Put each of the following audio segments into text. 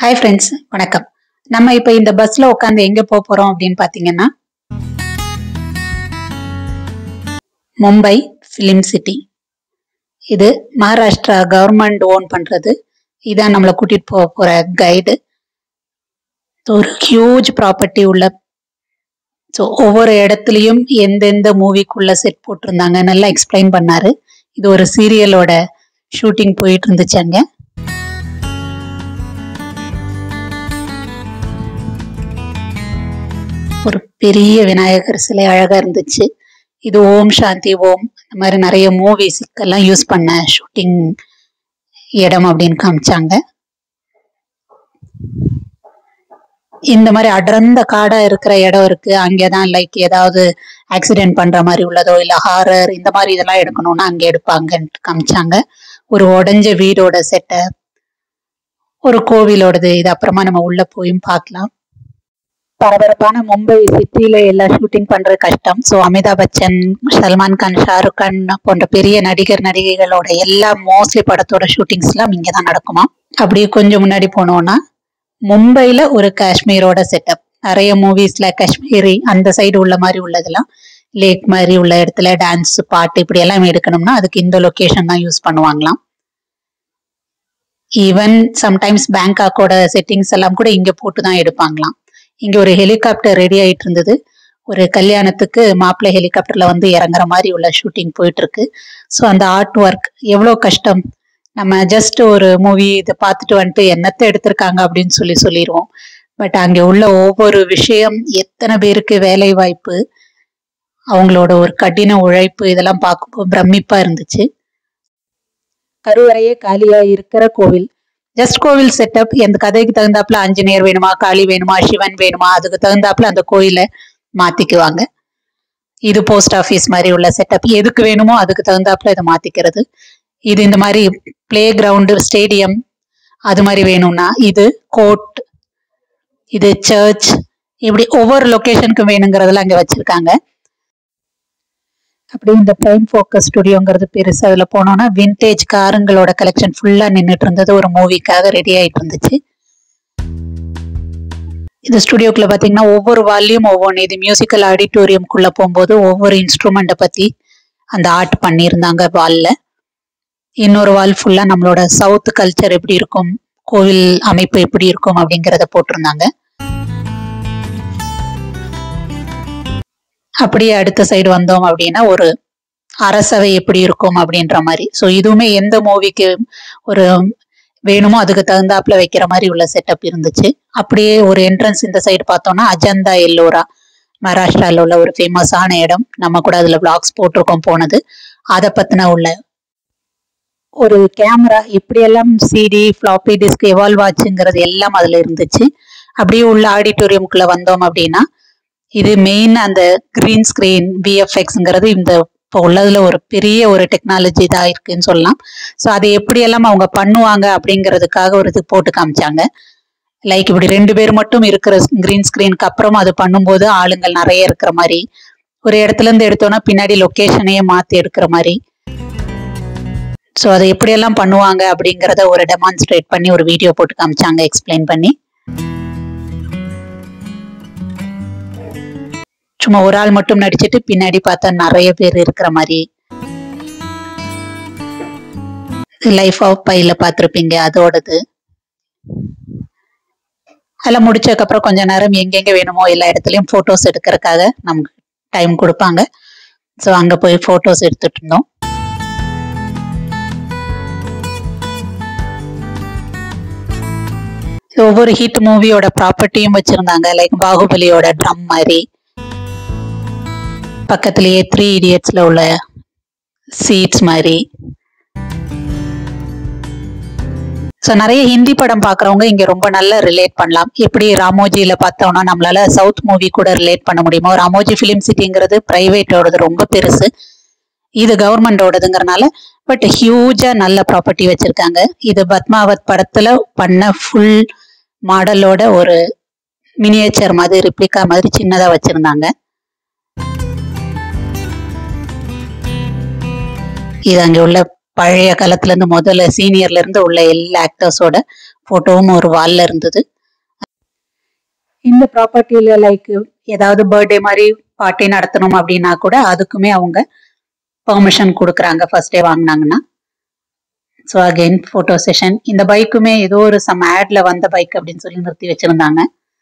hi friends வணக்கம் நம்ம இப்போ இந்த பஸ்ல உட்காந்து எங்க போக போறோம் அப்படின்னு பாத்தீங்கன்னா மும்பை ஃபிலிம் சிட்டி இது மகாராஷ்டிரா கவர்மெண்ட் ஓன் பண்றது இதான் நம்மளை கூட்டிட்டு போக போற கைடு ஒரு ஹியூஜ் ப்ராப்பர்ட்டி உள்ள ஸோ ஒவ்வொரு இடத்துலையும் எந்தெந்த மூவிக்குள்ள செட் போட்டிருந்தாங்க நல்லா எக்ஸ்பிளைன் பண்ணாரு இது ஒரு சீரியலோட ஷூட்டிங் போயிட்டு இருந்துச்சு அங்க ஒரு பெரிய விநாயகர் சிலை அழகா இருந்துச்சு இது ஓம் சாந்தி ஓம் இந்த மாதிரி நிறைய மூவிஸ்க்கெல்லாம் யூஸ் பண்ண ஷூட்டிங் இடம் அப்படின்னு காமிச்சாங்க இந்த மாதிரி அடர்ந்த காடா இருக்கிற இடம் இருக்கு அங்கேதான் லைக் ஏதாவது ஆக்சிடென்ட் பண்ற மாதிரி உள்ளதோ இல்ல ஹாரர் இந்த மாதிரி இதெல்லாம் எடுக்கணும்னா அங்க எடுப்பாங்கன்ட்டு காமிச்சாங்க ஒரு உடஞ்ச வீடோட செட்டை ஒரு கோவிலோடது இது அப்புறமா நம்ம உள்ள போயும் பார்க்கலாம் பரபரப்பான மும்பை சிட்டில எல்லாம் ஷூட்டிங் பண்றது கஷ்டம் ஸோ அமிதாப் பச்சன் சல்மான் கான் ஷாருக் கான் போன்ற பெரிய நடிகர் நடிகைகளோட எல்லா மோஸ்ட்லி படத்தோட ஷூட்டிங்ஸ் எல்லாம் இங்கே தான் நடக்குமா அப்படியே கொஞ்சம் முன்னாடி போனோம்னா மும்பைல ஒரு காஷ்மீரோட செட்டப் நிறைய மூவிஸ்ல காஷ்மீரி அந்த சைடு உள்ள மாதிரி உள்ளதெல்லாம் லேக் மாதிரி உள்ள இடத்துல டான்ஸ் பாட்டு இப்படி எல்லாம் எடுக்கணும்னா அதுக்கு இந்த லொகேஷன் தான் யூஸ் பண்ணுவாங்களாம் ஈவன் சம்டைம்ஸ் பேங்காக்கோட செட்டிங்ஸ் எல்லாம் கூட இங்க போட்டு தான் எடுப்பாங்களாம் இங்க ஒரு ஹெலிகாப்டர் ரெடி ஆயிட்டு இருந்தது ஒரு கல்யாணத்துக்கு மாப்பிள்ளை ஹெலிகாப்டர்ல வந்து இறங்குற மாதிரி உள்ள ஷூட்டிங் போயிட்டு இருக்கு ஸோ அந்த ஆர்ட் ஒர்க் எவ்வளோ கஷ்டம் நம்ம ஜஸ்ட் ஒரு மூவி இதை பார்த்துட்டு வந்துட்டு என்னத்தை எடுத்திருக்காங்க அப்படின்னு சொல்லி சொல்லிடுவோம் பட் அங்கே உள்ள ஒவ்வொரு விஷயம் எத்தனை பேருக்கு வேலை வாய்ப்பு அவங்களோட ஒரு கடின உழைப்பு இதெல்லாம் பார்க்கும்போது பிரமிப்பா இருந்துச்சு கருவறையே காலியா இருக்கிற கோவில் ஜஸ்ட் கோவில் செட்டப் எந்த கதைக்கு தகுந்தாப்புல ஆஞ்சநேயர் வேணுமா காளி வேணுமா சிவன் வேணுமா அதுக்கு தகுந்தாப்புல அந்த கோயிலை மாத்திக்குவாங்க இது போஸ்ட் ஆஃபீஸ் மாதிரி உள்ள செட்டப் எதுக்கு வேணுமோ அதுக்கு தகுந்தாப்புல இதை மாத்திக்கிறது இது இந்த மாதிரி பிளே கிரவுண்டு ஸ்டேடியம் அது மாதிரி வேணும்னா இது கோர்ட் இது சர்ச் இப்படி ஒவ்வொரு லொகேஷனுக்கும் வேணுங்கிறதெல்லாம் அங்க வச்சிருக்காங்க அப்படி இந்த பிரைம் ஃபோக்கஸ் ஸ்டுடியோங்கிறது பெருசு அதுல போனோம்னா விண்டேஜ் காருங்களோட கலெக்ஷன் ஃபுல்லா நின்றுட்டு இருந்தது ஒரு மூவிக்காக ரெடி ஆயிட்டு இருந்துச்சு இந்த ஸ்டுடியோக்குள்ள பாத்தீங்கன்னா ஒவ்வொரு வால்யூம் ஒவ்வொன்று இது மியூசிக்கல் ஆடிட்டோரியம்குள்ள போகும்போது ஒவ்வொரு இன்ஸ்ட்ருமெண்ட்டை பத்தி அந்த ஆர்ட் பண்ணியிருந்தாங்க வால்ல இன்னொரு வால் ஃபுல்லா நம்மளோட சவுத் கல்ச்சர் எப்படி இருக்கும் கோவில் அமைப்பு எப்படி இருக்கும் அப்படிங்கிறத போட்டிருந்தாங்க அப்படியே அடுத்த சைடு வந்தோம் அப்படின்னா ஒரு அரசவை எப்படி இருக்கும் அப்படின்ற மாதிரி ஸோ இதுவுமே எந்த மூவிக்கு ஒரு வேணுமோ அதுக்கு தகுந்தாப்புல வைக்கிற மாதிரி உள்ள செட்டப் இருந்துச்சு அப்படியே ஒரு என்ட்ரன்ஸ் இந்த சைடு பார்த்தோம்னா அஜந்தா எல்லோரா மகாராஷ்டிரால உள்ள ஒரு ஃபேமஸான இடம் நம்ம கூட அதுல பிளாக்ஸ் போட்டிருக்கோம் போனது அதை பத்தின உள்ள ஒரு கேமரா எப்படியெல்லாம் சிடி ஃப்ளாப்பி டிஸ்க் எவால்வ் ஆச்சுங்கிறது எல்லாம் அதுல இருந்துச்சு அப்படியே உள்ள ஆடிட்டோரியம்குள்ள வந்தோம் அப்படின்னா இது மெயின் அந்த கிரீன் ஸ்கிரீன் விஎஃப்எக்ஸ்ங்கிறது இந்த இப்போ உள்ளதுல ஒரு பெரிய ஒரு டெக்னாலஜி தான் இருக்குன்னு சொல்லலாம் ஸோ அதை எப்படியெல்லாம் அவங்க பண்ணுவாங்க அப்படிங்கிறதுக்காக ஒரு இது போட்டு காமிச்சாங்க லைக் இப்படி ரெண்டு பேர் மட்டும் இருக்கிற கிரீன் ஸ்கிரீனுக்கு அப்புறம் அது பண்ணும்போது ஆளுங்கள் நிறைய இருக்கிற மாதிரி ஒரு இடத்துல இருந்து எடுத்தோம்னா பின்னாடி லொக்கேஷனையே மாத்தி எடுக்கிற மாதிரி ஸோ அதை எப்படியெல்லாம் பண்ணுவாங்க அப்படிங்கிறத ஒரு டெமான்ஸ்ட்ரேட் பண்ணி ஒரு வீடியோ போட்டு காமிச்சாங்க எக்ஸ்பிளைன் பண்ணி சும்மா ஒரு ஆள் மட்டும் நடிச்சிட்டு பின்னாடி பார்த்தா நிறைய பேர் இருக்கிற மாதிரி லைஃப் ஆஃப் பையில பார்த்துருப்பீங்க அதோடது அதெல்லாம் முடிச்சதுக்கப்புறம் கொஞ்ச நேரம் எங்கெங்க வேணுமோ எல்லா இடத்துலையும் ஃபோட்டோஸ் எடுக்கிறதுக்காக நமக்கு டைம் கொடுப்பாங்க ஸோ அங்கே போய் ஃபோட்டோஸ் எடுத்துட்டு இருந்தோம் ஒவ்வொரு ஹிட் மூவியோட ப்ராப்பர்ட்டியும் வச்சிருந்தாங்க லைக் பாகுபலியோட ட்ரம் மாதிரி பக்கத்திலேயே த்ரீ இடியட்ஸ்ல உள்ள சீட்ஸ் மாதிரி ஸோ நிறைய ஹிந்தி படம் பார்க்குறவங்க இங்கே ரொம்ப நல்லா ரிலேட் பண்ணலாம் எப்படி ராமோஜியில் பார்த்தோம்னா நம்மளால சவுத் மூவி கூட ரிலேட் பண்ண முடியுமோ ராமோஜி ஃபிலிம் சிட்டிங்கிறது ப்ரைவேட்டோடது ரொம்ப பெருசு இது கவர்மெண்டோடதுங்கிறனால பட் ஹியூஜாக நல்ல ப்ராப்பர்ட்டி வச்சுருக்காங்க இது பத்மாவத் படத்தில் பண்ண ஃபுல் மாடலோட ஒரு மினியேச்சர் மாதிரி ரிப்ளிகா மாதிரி சின்னதாக வச்சுருந்தாங்க இது அங்கே உள்ள பழைய காலத்துல இருந்து முதல்ல சீனியர்ல இருந்து உள்ள எல்லா ஆக்டர்ஸோட ஃபோட்டோவும் ஒரு வால்ல இருந்தது இந்த ப்ராப்பர்ட்டியில லைக் ஏதாவது பர்த்டே மாதிரி பார்ட்டி நடத்தணும் அப்படின்னா கூட அதுக்குமே அவங்க பெர்மிஷன் கொடுக்குறாங்க ஃபர்ஸ்ட் டே வாங்கினாங்கன்னா ஸோ அகெயின் ஃபோட்டோ செஷன் இந்த பைக்குமே ஏதோ ஒரு சம் ஆட்ல வந்த பைக் அப்படின்னு சொல்லி நிறுத்தி வச்சிருந்தாங்க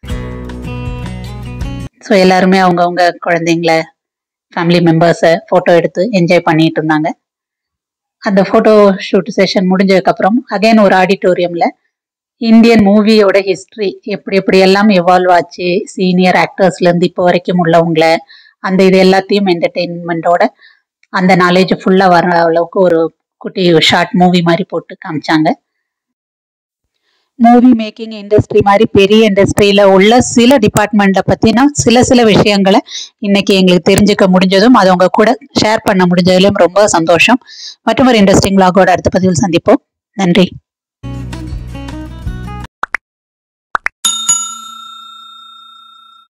ஸோ எல்லாருமே அவங்கவுங்க குழந்தைங்கள ஃபேமிலி மெம்பர்ஸை ஃபோட்டோ எடுத்து என்ஜாய் பண்ணிட்டு இருந்தாங்க அந்த ஃபோட்டோ ஷூட் செஷன் முடிஞ்சதுக்கப்புறம் அகைன் ஒரு ஆடிட்டோரியமில் இந்தியன் மூவியோட ஹிஸ்ட்ரி எப்படி எப்படி எல்லாம் எவால்வ் ஆச்சு சீனியர் ஆக்டர்ஸ்லேருந்து இப்போ வரைக்கும் உள்ளவங்கள அந்த இது எல்லாத்தையும் என்டர்டெயின்மெண்ட்டோட அந்த நாலேஜ் ஃபுல்லாக வர அளவுக்கு ஒரு குட்டி ஷார்ட் மூவி மாதிரி போட்டு காமிச்சாங்க மூவி மேக்கிங் இண்டஸ்ட்ரி மாதிரி பெரிய இண்டஸ்ட்ரியில உள்ள சில டிபார்ட்மெண்ட்டை பத்தின சில சில விஷயங்களை இன்னைக்கு எங்களுக்கு தெரிஞ்சுக்க முடிஞ்சதும் அது உங்க கூட ஷேர் பண்ண முடிஞ்சதுலயும் ரொம்ப சந்தோஷம் மற்றும் ஒரு இன்ட்ரெஸ்டிங் விளாகோட அடுத்த பதிவில் சந்திப்போம் நன்றி